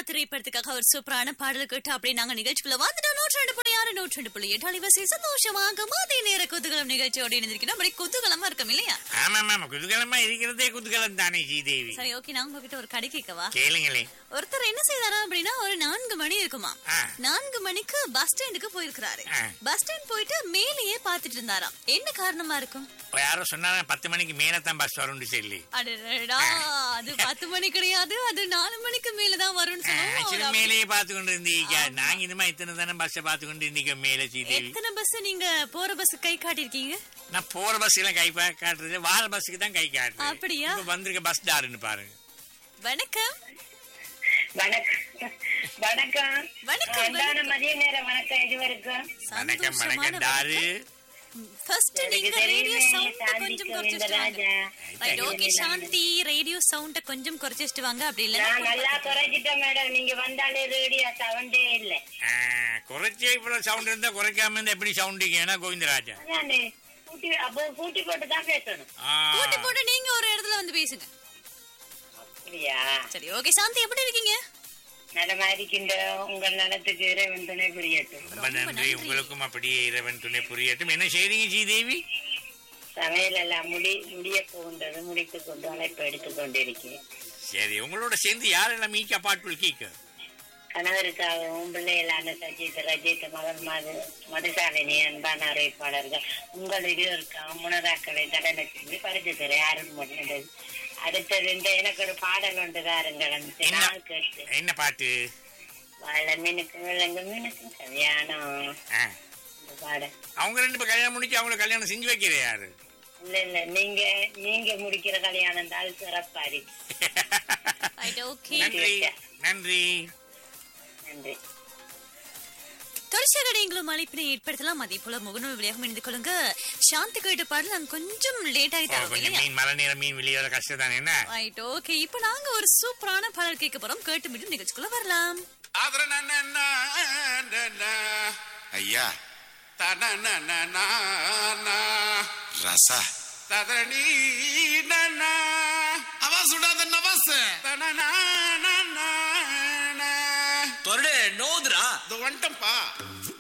திரைப்படத்துக்காக ஒரு சூப்பரான பாடல் கேட்டு அப்படி நாங்க நிகழ்ச்சிக்குள்ள வந்துட்டோம் நூற்றி ரெண்டு புள்ளி ஆறு நூற்றி ரெண்டு புள்ளி எட்டு அலைவரிசை சந்தோஷமாக மதிய நேர குதூகலம் நிகழ்ச்சியோட இணைந்திருக்கணும் அப்படி குதூகலமா இருக்கும் இல்லையா ஆமா ஆமா குதூகலமா இருக்கிறதே குதூகலம் தானே ஸ்ரீதேவி சரி ஓகே நான் உங்ககிட்ட ஒரு கடை கேட்கவா கேளுங்களே ஒருத்தர் என்ன செய்தாரா அப்படின்னா ஒரு நான்கு மணி இருக்குமா ஆ. நான்கு மணிக்கு பஸ் ஸ்டாண்டுக்கு போயிருக்கிறாரு ஆ. பஸ் ஸ்டாண்ட் போயிட்டு மேலேயே பாத்துட்டு இருந்தாராம் என்ன காரணமா இருக்கும் இப்ப யாரோ சொன்னாங்க பத்து மணிக்கு மேலதான் பஸ் வரும்னு சொல்லி அடடா அது பத்து மணி கிடையாது அது நாலு மணிக்கு மேலதான் வரும்னு சொன்னாங்க ஆக்சுவலி அவர் அப்படி- மேலேயே பார்த்து கொண்டு இருந்தீங்க நாங்க இந்த மாதிரி இத்தனை தானே பஸ்ஸை பார்த்து கொண்டு இருந்தீங்க மேலே ஸ்ரீதேவி எத்தனை பஸ் நீங்க போற பஸ் கை காட்டிருக்கீங்க நான் போற பஸ் எல்லாம் கை பா- காட்டுறது வார பஸ்ஸுக்கு தான் கை காட்டுறது அப்படியா? இப்ப வந்திருக்க பஸ் டாருன்னு பாருங்க வணக்கம் வணக்கம் வணக்கம் வணக்கம், அன்பான மதிய நேர வணக்கம் இது வரைக்கும் வணக்கம் சந்தோஷமான வணக்கம் டாரு ஃபர்ஸ்ட் எனக்கு நீங்க ரேடியோ தெரியுமே, சவுண்ட் கொஞ்சம் சாந்திக்கு குறைச்சிட்டு இந்த வாங்க Raja. Right okay Shanthi radio சவுண்ட கொஞ்சம் குறைச்சிட்டு வாங்க அப்படி நான் நல்லா இல்லைன்னா குறைச்சிட்டேன் மேடம் நீங்க வந்தாலே ரேடியோ சவுண்டே இல்ல ஆ, குறைச்சே இவ்வளவு சவுண்ட் இருந்தா குறைக்காம இருந்தா எப்படி சவுண்டிங்க ஏன்னா கோவிந்தராஜா அதானே கூட்டி அப்போ கூட்டி போட்டு தான் பேசணும் ஆ, கூட்டி போட்டு நீங்க ஒரு இடத்துல வந்து பேசுங்க அப்படியா சரி ஓகே சாந்தி எப்படி இருக்கீங்க நலமா இருக்கின்ற உங்கள் நலத்துக்கு இறைவன் துணை புரியட்டும் ரொம்ப நன்றி உங்களுக்கும் அப்படியே இறைவன் துணை புரியட்டும் என்ன செய்றீங்க ஸ்ரீதேவி சமையல் எல்லாம் முடி முடிய போகின்றது முடித்துக் கொண்டு அழைப்பு எடுத்துக் கொண்டிருக்கிறேன் சரி உங்களோட சேர்ந்து யாரெல்லாம் மீக்க பாட்டுகள் கேட்க கணவருக்காகவும் பிள்ளைகளான சஜித் ரஜித் மகன் மது மதுசாலினி அன்பான அறிவிப்பாளர்கள் உங்கள் இருவருக்காகவும் முனதாக்களை தடனை செஞ்சு பரிசு தர அருள்மொழி அடுத்தது இந்த எனக்கு ஒரு பாடல் ஒன்று தாருங்கள் என்ன? நான் கேட்டு என்ன பாட்டு வாழ மீனுக்கு விலங்கு மீனுக்கு கல்யாணம் ஆ, இந்த பாடல் அவங்க ரெண்டு பேர் கல்யாணம் முடிச்சு அவங்கள கல்யாணம் செஞ்சு வைக்கிற யாரு இல்ல இல்ல நீங்க நீங்க முடிக்கிற கல்யாணம் தான் சிறப்பா இருக்கு ரைட் ஓகே நன்றி நன்றி நன்றி தொடர்ச்சியாக நீங்களும் அழைப்பினை ஏற்படுத்தலாம் அதே போல முகநூல் வழியாக இணைந்து கொள்ளுங்க சாந்தி கேட்ட பாடல் நாங்க கொஞ்சம் லேட் ஓ, ஆயிட்டாங்க கொஞ்சம் இல்லையா மீன் மழை நேரம் மீன் வெளியே வர கஷ்டம் தானே என்ன ரைட் ஓகே இப்போ நாங்க ஒரு சூப்பரான பாடல் கேட்க போறோம் கேட்டு மீண்டும் நிகழ்ச்சிக்குள்ள வரலாம் ஐயா தனனனனா ரசா ததனி நனா அவா சுடாத நவாஸ் தனனா தொரடு நோதுரா இது வந்துட்டம்பா